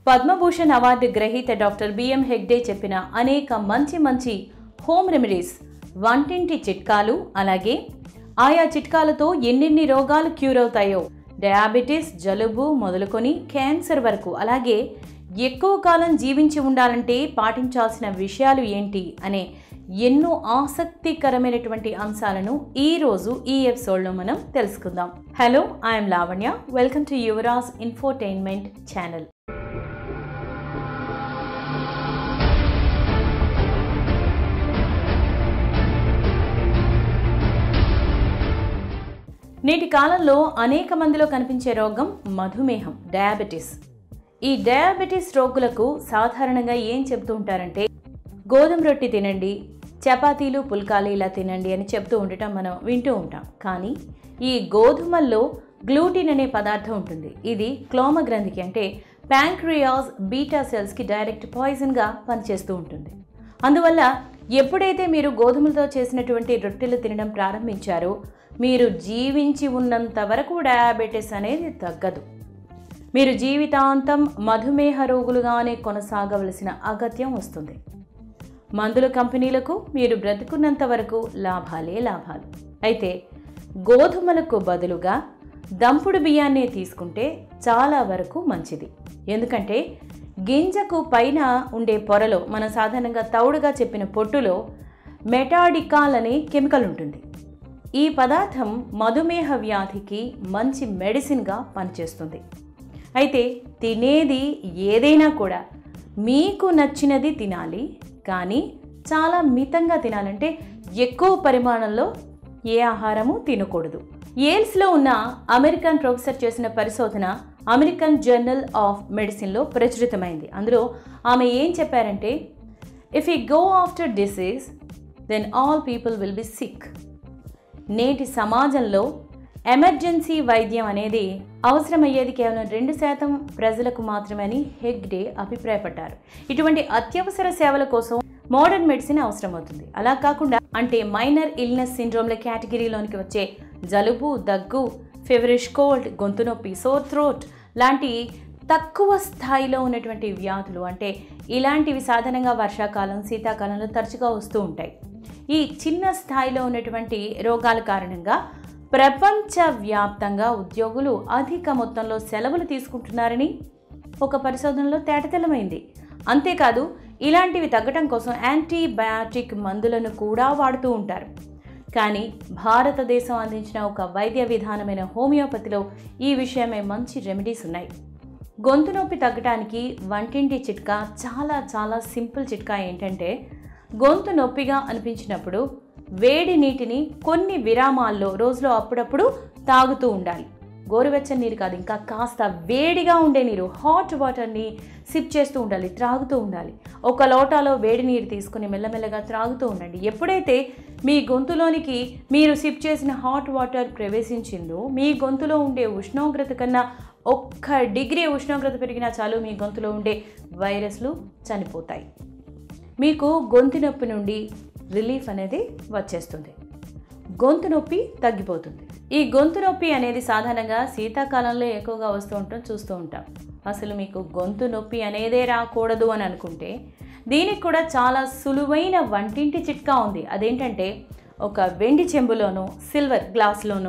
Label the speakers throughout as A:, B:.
A: Padma Bhushan award గ్రహీత doctor B M Hegde చెప్పిన అనేక మంచి మంచి హోమ్ రెమెడీస్ వంటింటి చిట్కాలు అలాగే ఆయా చిట్కాలతో ఎన్నెన్ని రోగాలు క్యూర్ అవుతాయో డయాబెటీస్ జలుబు మొదలుకొని క్యాన్సర్ వరకు అలాగే ఎక్కువ కాలం జీవించి ఉండాలంటే పాటించాల్సిన విషయాలు ఏంటి అనే ఎన్నో ఆసక్తికరమైనటువంటి అంశాలను ఈరోజు ఈ ఎపిసోడ్లో మనం తెలుసుకుందాం hello I am Lavanya welcome to Yuvaraj infotainment channel నేటి కాలంలో అనేక మందిలో కనిపించే రోగం మధుమేహం డయాబెటీస్ ఈ డయాబెటీస్ రోగులకు సాధారణంగా ఏం చెప్తూ ఉంటారంటే గోధుమ రొట్టి తినండి చపాతీలు పుల్కాలు ఇలా తినండి అని చెప్తూ ఉండటం మనం వింటూ ఉంటాం కానీ ఈ గోధుమల్లో గ్లూటిన్ అనే పదార్థం ఉంటుంది ఇది క్లోమ గ్రంథికి అంటే ప్యాంక్రియాస్ బీటా సెల్స్కి డైరెక్ట్ పాయిజన్గా పనిచేస్తూ ఉంటుంది అందువల్ల ఎప్పుడైతే మీరు గోధుమలతో చేసినటువంటి రొట్టెలు తినడం ప్రారంభించారో మీరు జీవించి ఉన్నంత వరకు డయాబెటీస్ అనేది తగ్గదు మీరు జీవితాంతం మధుమేహ రోగులుగానే కొనసాగవలసిన అగత్యం వస్తుంది మందుల కంపెనీలకు మీరు బ్రతుకున్నంత వరకు లాభాలే లాభాలు అయితే గోధుమలకు బదులుగా దంపుడు బియ్యాన్ని తీసుకుంటే చాలా వరకు మంచిది ఎందుకంటే గింజకు పైన ఉండే పొరలో మనం సాధారణంగా తౌడుగా చెప్పిన పొట్టులో మెటాడికాల్ అనే కెమికల్ ఉంటుంది ఈ పదార్థం మధుమేహ వ్యాధికి మంచి మెడిసిన్గా పనిచేస్తుంది అయితే తినేది ఏదైనా కూడా మీకు నచ్చినది తినాలి కానీ చాలా మితంగా తినాలంటే ఎక్కువ పరిమాణంలో ఏ ఆహారము తినకూడదు ఏల్స్లో ఉన్న అమెరికన్ ప్రొఫెసర్ చేసిన పరిశోధన అమెరికన్ జర్నల్ ఆఫ్ మెడిసిన్లో ప్రచురితమైంది అందులో ఆమె ఏం చెప్పారంటే if you go after disease then all people will be sick నేటి సమాజంలో ఎమర్జెన్సీ వైద్యం అనేది అవసరమయ్యేది కేవలం రెండు శాతం ప్రజలకు మాత్రమే అని హెగ్డే అభిప్రాయపడ్డారు ఇటువంటి అత్యవసర సేవల కోసం మోడర్న్ మెడిసిన్ అవసరమవుతుంది అలా కాకుండా అంటే మైనర్ ఇల్నెస్ సిండ్రోమ్ల కేటగిరీలోనికి వచ్చే జలుబు దగ్గు ఫెవరిష్ కోల్డ్ గొంతు నొప్పి సోర్ థ్రోట్ లాంటి తక్కువ స్థాయిలో ఉన్నటువంటి వ్యాధులు అంటే ఇలాంటివి సాధారణంగా వర్షాకాలం శీతాకాలంలో తరచుగా వస్తూ ఉంటాయి ఈ చిన్న స్థాయిలో ఉన్నటువంటి రోగాల కారణంగా ప్రపంచవ్యాప్తంగా ఉద్యోగులు అధిక మొత్తంలో సెలవులు తీసుకుంటున్నారని ఒక పరిశోధనలో తేటతెల్లమైంది అంతేకాదు ఇలాంటివి తగ్గటం కోసం యాంటీబయాటిక్ మందులను కూడా వాడుతూ ఉంటారు కానీ భారతదేశం అందించిన ఒక వైద్య విధానమైన హోమియోపతిలో ఈ విషయమై మంచి రెమెడీస్ ఉన్నాయి గొంతు నొప్పి తగ్గటానికి వంటింటి చిట్కా చాలా చాలా సింపుల్ చిట్కా ఏంటంటే గొంతు నొప్పిగా అనిపించినప్పుడు వేడి నీటిని కొన్ని విరామాల్లో రోజులో అప్పుడప్పుడు తాగుతూ ఉండాలి గోరువెచ్చని నీరు కాదు ఇంకా కాస్త వేడిగా ఉండే నీరు హాట్ వాటర్ని సిప్ చేస్తూ ఉండాలి త్రాగుతూ ఉండాలి ఒక లోటాలో వేడి నీరు తీసుకుని మెల్లమెల్లగా త్రాగుతూ ఉండండి ఎప్పుడైతే మీ గొంతులోనికి మీరు సిప్ చేసిన హాట్ వాటర్ ప్రవేశించిందో మీ గొంతులో ఉండే ఉష్ణోగ్రత కన్నా ఒక్క డిగ్రీ ఉష్ణోగ్రత పెరిగినా చాలు మీ గొంతులో ఉండే వైరస్లు చనిపోతాయి మీకు గొంతు నొప్పి నుండి రిలీఫ్ అనేది వచ్చేస్తుంది గొంతు నొప్పి తగ్గిపోతుంది ఈ గొంతు నొప్పి అనేది సాధారణంగా శీతాకాలంలో ఎక్కువగా వస్తూ ఉంటాం చూస్తూ ఉంటాం అసలు మీకు గొంతు నొప్పి అనేదే రాకూడదు అని అనుకుంటే దీనికి కూడా చాలా సులువైన వంటింటి చిట్కా ఉంది అదేంటంటే ఒక వెండి చెంబులోనో సిల్వర్ గ్లాస్లోనో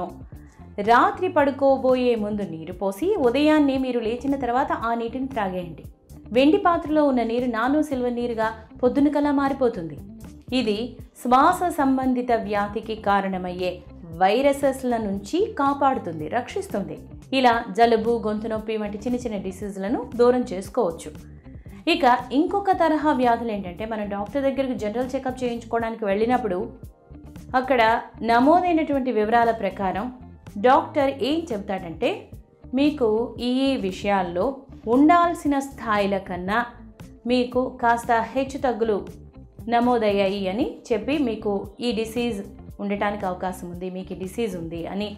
A: రాత్రి పడుకోబోయే ముందు నీరు పోసి ఉదయాన్నే మీరు లేచిన తర్వాత ఆ నీటిని త్రాగేయండి వెండి పాత్రలో ఉన్న నీరు నాను సిల్వర్ నీరుగా పొద్దున కల్లా మారిపోతుంది ఇది శ్వాస సంబంధిత వ్యాధికి కారణమయ్యే వైరసెస్ల నుంచి కాపాడుతుంది రక్షిస్తుంది ఇలా జలుబు గొంతు నొప్పి వంటి చిన్న చిన్న డిసీజులను దూరం చేసుకోవచ్చు ఇక ఇంకొక తరహా వ్యాధులు ఏంటంటే మనం డాక్టర్ దగ్గరికి జనరల్ చెకప్ చేయించుకోవడానికి వెళ్ళినప్పుడు అక్కడ నమోదైనటువంటి వివరాల ప్రకారం డాక్టర్ ఏం చెప్తాడంటే మీకు ఈ విషయాల్లో ఉండాల్సిన స్థాయిల కన్నా మీకు కాస్త హెచ్చు తగ్గులు నమోదయ్యాయి అని చెప్పి మీకు ఈ డిసీజ్ ఉండటానికి అవకాశం ఉంది మీకు ఈ డిసీజ్ ఉంది అని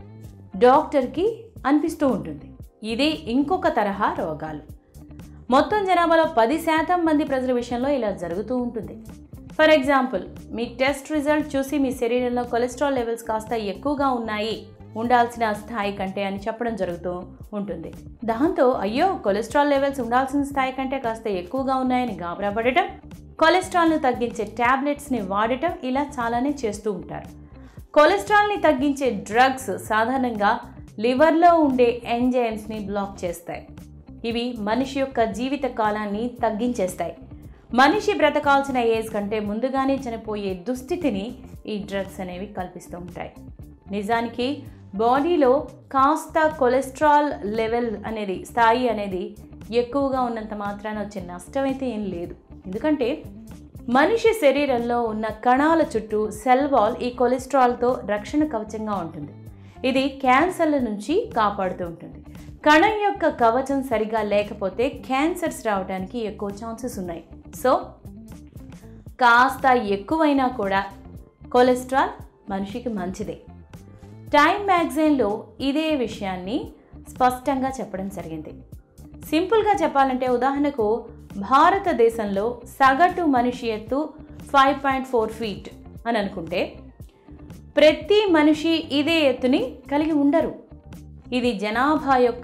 A: డాక్టర్కి అనిపిస్తూ ఉంటుంది ఇది ఇంకొక తరహా రోగాలు మొత్తం జనాభాలో పది శాతం మంది ప్రజల విషయంలో ఇలా జరుగుతూ ఉంటుంది ఫర్ ఎగ్జాంపుల్ మీ టెస్ట్ రిజల్ట్ చూసి మీ శరీరంలో కొలెస్ట్రాల్ లెవెల్స్ కాస్త ఎక్కువగా ఉన్నాయి ఉండాల్సిన స్థాయి కంటే అని చెప్పడం జరుగుతూ ఉంటుంది దాంతో అయ్యో కొలెస్ట్రాల్ లెవెల్స్ ఉండాల్సిన స్థాయి కంటే కాస్త ఎక్కువగా ఉన్నాయని గాబరా పడటం కొలెస్ట్రాల్ను తగ్గించే ట్యాబ్లెట్స్ని వాడటం ఇలా చాలానే చేస్తూ ఉంటారు కొలెస్ట్రాల్ని తగ్గించే డ్రగ్స్ సాధారణంగా లివర్లో ఉండే ఎంజైమ్స్ని బ్లాక్ చేస్తాయి ఇవి మనిషి యొక్క జీవిత కాలాన్ని తగ్గించేస్తాయి మనిషి బ్రతకాల్సిన ఏజ్ కంటే ముందుగానే చనిపోయే దుస్థితిని ఈ డ్రగ్స్ అనేవి కల్పిస్తూ ఉంటాయి నిజానికి బాడీలో కాస్త కొలెస్ట్రాల్ లెవెల్ అనేది స్థాయి అనేది ఎక్కువగా ఉన్నంత మాత్రాన వచ్చే నష్టం అయితే ఏం లేదు ఎందుకంటే మనిషి శరీరంలో ఉన్న కణాల చుట్టూ సెల్ వాల్ ఈ కొలెస్ట్రాల్తో రక్షణ కవచంగా ఉంటుంది ఇది క్యాన్సర్ల నుంచి కాపాడుతూ ఉంటుంది కణం యొక్క కవచం సరిగా లేకపోతే క్యాన్సర్స్ రావడానికి ఎక్కువ ఛాన్సెస్ ఉన్నాయి సో కాస్త ఎక్కువైనా కూడా కొలెస్ట్రాల్ మనిషికి మంచిదే టైమ్ మ్యాగజైన్లో ఇదే విషయాన్ని స్పష్టంగా చెప్పడం జరిగింది సింపుల్గా చెప్పాలంటే ఉదాహరణకు భారతదేశంలో సగటు మనిషి ఎత్తు ఫైవ్ పాయింట్ ఫోర్ ఫీట్ అని అనుకుంటే ప్రతి మనిషి ఇదే ఎత్తుని కలిగి ఉండరు ఇది జనాభా యొక్క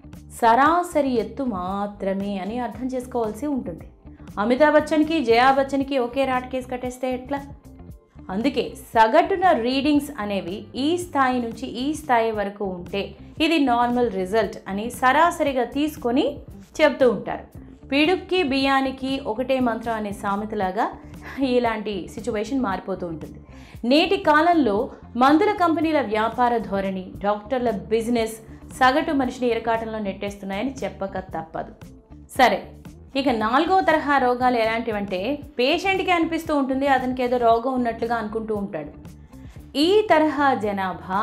A: సరాసరి ఎత్తు మాత్రమే అని అర్థం చేసుకోవాల్సి ఉంటుంది అమితాబ్ బచ్చన్కి జయా బచ్చన్కి ఒకే రాట్ కేసు కట్టేస్తే ఎట్లా అందుకే సగటున రీడింగ్స్ అనేవి ఈ స్థాయి నుంచి ఈ స్థాయి వరకు ఉంటే ఇది నార్మల్ రిజల్ట్ అని సరాసరిగా తీసుకొని చెప్తూ ఉంటారు పిడుక్కి బియ్యానికి ఒకటే మంత్రం అనే సామెతలాగా ఇలాంటి సిచ్యువేషన్ మారిపోతూ ఉంటుంది నేటి కాలంలో మందుల కంపెనీల వ్యాపార ధోరణి డాక్టర్ల బిజినెస్ సగటు మనిషిని ఇరకాటంలో నెట్టేస్తున్నాయని చెప్పక తప్పదు సరే ఇక నాలుగో తరహా రోగాలు ఎలాంటివంటే పేషెంట్కి అనిపిస్తూ ఉంటుంది అతనికి ఏదో రోగం ఉన్నట్లుగా అనుకుంటూ ఉంటాడు ఈ తరహా జనాభా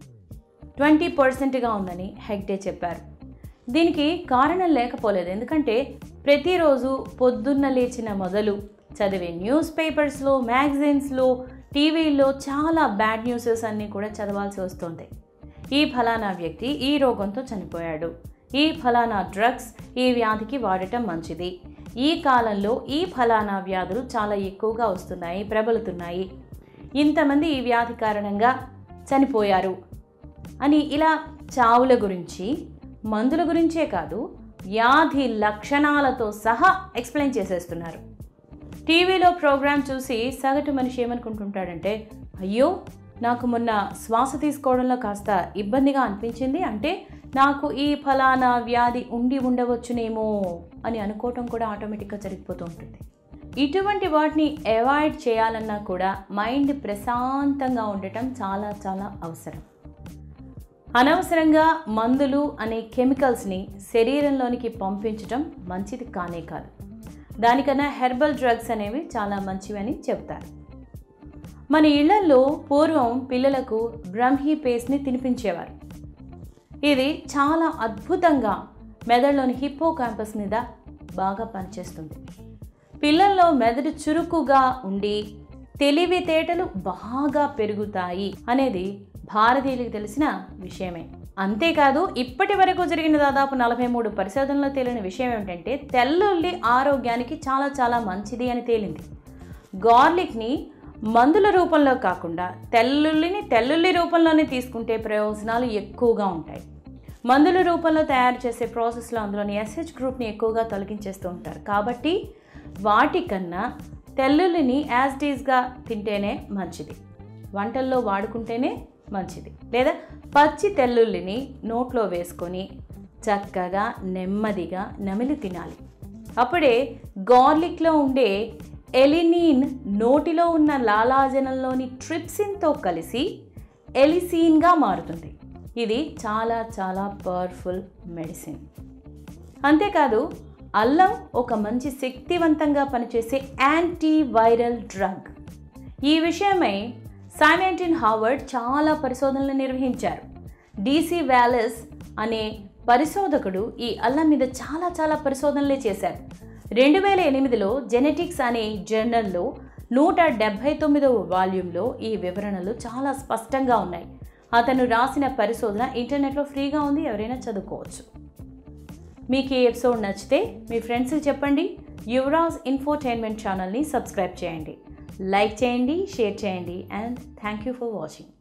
A: ట్వంటీ పర్సెంట్గా ఉందని హెగ్డే చెప్పారు దీనికి కారణం లేకపోలేదు ఎందుకంటే ప్రతిరోజు పొద్దున్న లేచిన మొదలు చదివే న్యూస్ పేపర్స్లో మ్యాగజైన్స్లో టీవీల్లో చాలా బ్యాడ్ న్యూసెస్ అన్నీ కూడా చదవాల్సి వస్తుంది ఈ ఫలానా వ్యక్తి ఈ రోగంతో చనిపోయాడు ఈ ఫలానా డ్రగ్స్ ఈ వ్యాధికి వాడటం మంచిది ఈ కాలంలో ఈ ఫలానా వ్యాధులు చాలా ఎక్కువగా వస్తున్నాయి ప్రబలుతున్నాయి ఇంతమంది ఈ వ్యాధి కారణంగా చనిపోయారు అని ఇలా చావుల గురించి మందుల గురించే కాదు వ్యాధి లక్షణాలతో సహా ఎక్స్ప్లెయిన్ చేసేస్తున్నారు టీవీలో ప్రోగ్రామ్ చూసి సగటు మనిషి ఏమనుకుంటుంటాడంటే అయ్యో నాకు మొన్న శ్వాస తీసుకోవడంలో కాస్త ఇబ్బందిగా అనిపించింది అంటే నాకు ఈ ఫలానా వ్యాధి ఉండి ఉండవచ్చునేమో అని అనుకోవటం కూడా ఆటోమేటిక్గా జరిగిపోతూ ఉంటుంది ఇటువంటి వాటిని అవాయిడ్ చేయాలన్నా కూడా మైండ్ ప్రశాంతంగా ఉండటం చాలా చాలా అవసరం అనవసరంగా మందులు అనే కెమికల్స్ని శరీరంలోనికి పంపించడం మంచిది కానే కాదు దానికన్నా హెర్బల్ డ్రగ్స్ అనేవి చాలా మంచివని చెప్తారు మన ఇళ్లలో పూర్వం పిల్లలకు బ్రహ్మీ పేస్ట్ని తినిపించేవారు ఇది చాలా అద్భుతంగా మెదడులోని హిప్పో క్యాంపస్ మీద బాగా పనిచేస్తుంది పిల్లల్లో మెదడు చురుకుగా ఉండి తెలివితేటలు బాగా పెరుగుతాయి అనేది భారతీయులకు తెలిసిన విషయమే అంతేకాదు ఇప్పటి వరకు జరిగిన దాదాపు నలభై మూడు పరిశోధనలో తేలిన విషయం ఏమిటంటే తెల్లుల్లి ఆరోగ్యానికి చాలా చాలా మంచిది అని తేలింది గార్లిక్ని మందుల రూపంలో కాకుండా తెల్లుల్లిని తెల్లుల్లి రూపంలోనే తీసుకుంటే ప్రయోజనాలు ఎక్కువగా ఉంటాయి మందుల రూపంలో తయారు చేసే ప్రాసెస్లో అందులోని ఎస్హెచ్ గ్రూప్ని ఎక్కువగా తొలగించేస్తూ ఉంటారు కాబట్టి వాటికన్నా తెల్లుల్లిని యాజ్ డీస్గా తింటేనే మంచిది వంటల్లో వాడుకుంటేనే మంచిది లేదా పచ్చి తెల్లుల్లిని నోట్లో వేసుకొని చక్కగా నెమ్మదిగా నమిలి తినాలి అప్పుడే గార్లిక్లో ఉండే ఎలినీన్ నోటిలో ఉన్న లాలాజనంలోని ట్రిప్సిన్తో కలిసి ఎలిసీన్గా మారుతుంది ఇది చాలా చాలా పవర్ఫుల్ మెడిసిన్ అంతేకాదు అల్లం ఒక మంచి శక్తివంతంగా పనిచేసే యాంటీ వైరల్ డ్రగ్ ఈ విషయమై సైమెంటిన్ హావర్డ్ చాలా పరిశోధనలు నిర్వహించారు డీసీ వ్యాలెస్ అనే పరిశోధకుడు ఈ అల్లం మీద చాలా చాలా పరిశోధనలే చేశారు రెండు వేల ఎనిమిదిలో జెనెటిక్స్ అనే జర్నల్లో నూట డెబ్భై తొమ్మిదవ వాల్యూమ్లో ఈ వివరణలు చాలా స్పష్టంగా ఉన్నాయి అతను రాసిన పరిశోధన ఇంటర్నెట్లో ఫ్రీగా ఉంది ఎవరైనా చదువుకోవచ్చు మీకు ఈ ఎపిసోడ్ నచ్చితే మీ ఫ్రెండ్స్కి చెప్పండి యువరాజ్ ఇన్ఫోటైన్మెంట్ ఛానల్ని సబ్స్క్రైబ్ చేయండి లైక్ చేయండి షేర్ చేయండి and thank you for watching